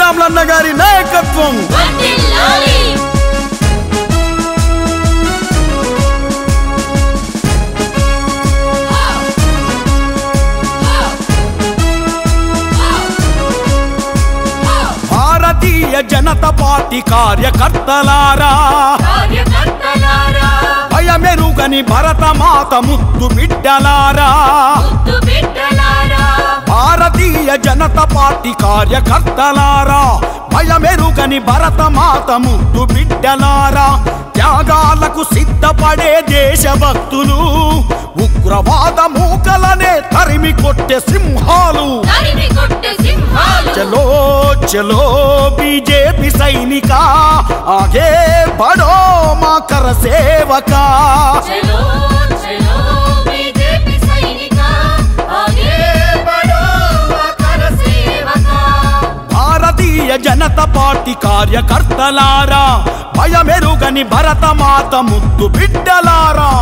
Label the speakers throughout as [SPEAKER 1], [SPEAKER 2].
[SPEAKER 1] శ్రీరాములన్న గారి నాయకత్వం
[SPEAKER 2] వర్ధిల్లాలి
[SPEAKER 1] భారతీయ జనతా పార్టీ కార్యకర్తలారా
[SPEAKER 2] కార్యకర్తలారా
[SPEAKER 1] భయమెరుగని భరతమాత ముద్దు బిడ్డలారా
[SPEAKER 2] ముద్దు బిడ్డలారా
[SPEAKER 1] భారతీయ జనతా పార్టీ కార్యకర్తలారా భయమెరుగని భరతమాత ముద్దు బిడ్డలారా త్యాగాలకు సిద్ధపడే దేశభక్తులు ఉగ్రవాద మూకలనే తరిమి కొట్టే సింహాలు
[SPEAKER 2] తరిమి కొట్టే సింహాలు
[SPEAKER 1] చలో చలో బీజేపీ సైనిక ఆగే బడో మా కర సేవక
[SPEAKER 2] చలో చలో బీజేపీ సైనిక ఆగే బడో కర సేవక
[SPEAKER 1] భారతీయ జనతా పార్టీ కార్యకర్తలారా భయమెరుగని భరతమాత ముద్దు బిడ్డలారా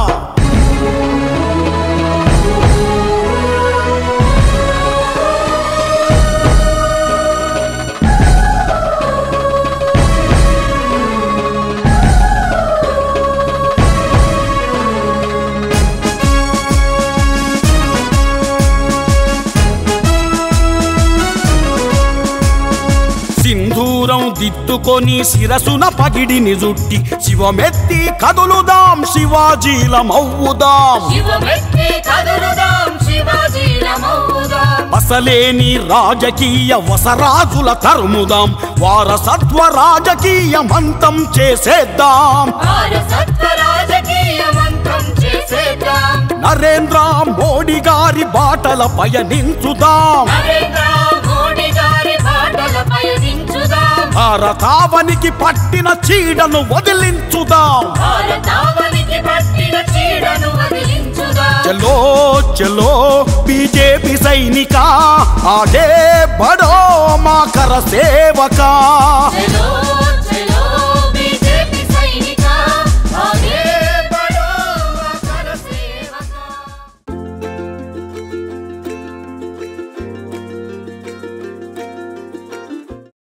[SPEAKER 1] సింధూరం దిద్దుకొని శిరసున పగిడిని జుట్టి శివమెత్తి కదులుదాం శివాజీల మవ్వుదాం
[SPEAKER 2] శివమెత్తి కదులుదాం శివాజీల మౌదాం
[SPEAKER 1] అసలేని రాజకీయ వసరాజుల తరుముదాం వారసత్వ రాజకీయ మంతం చేసేద్దాం
[SPEAKER 2] వారసత్వ రాజకీయ మంత్రం చేసేద్దాం
[SPEAKER 1] నరేంద్ర మోడీ గారి బాటల పయనించుదాం
[SPEAKER 2] నరేంద్ర మోడీ గారి బాటల పయనించుదాం
[SPEAKER 1] భారతావనికి పట్టిన చీడను వదిలించుదాం
[SPEAKER 2] భారతావనికి పట్టిన చీడను వదిలించుదాం
[SPEAKER 1] చలో చలో బీజేపీ సైనిక ఆగే బడో మా కర సేవక
[SPEAKER 2] చలో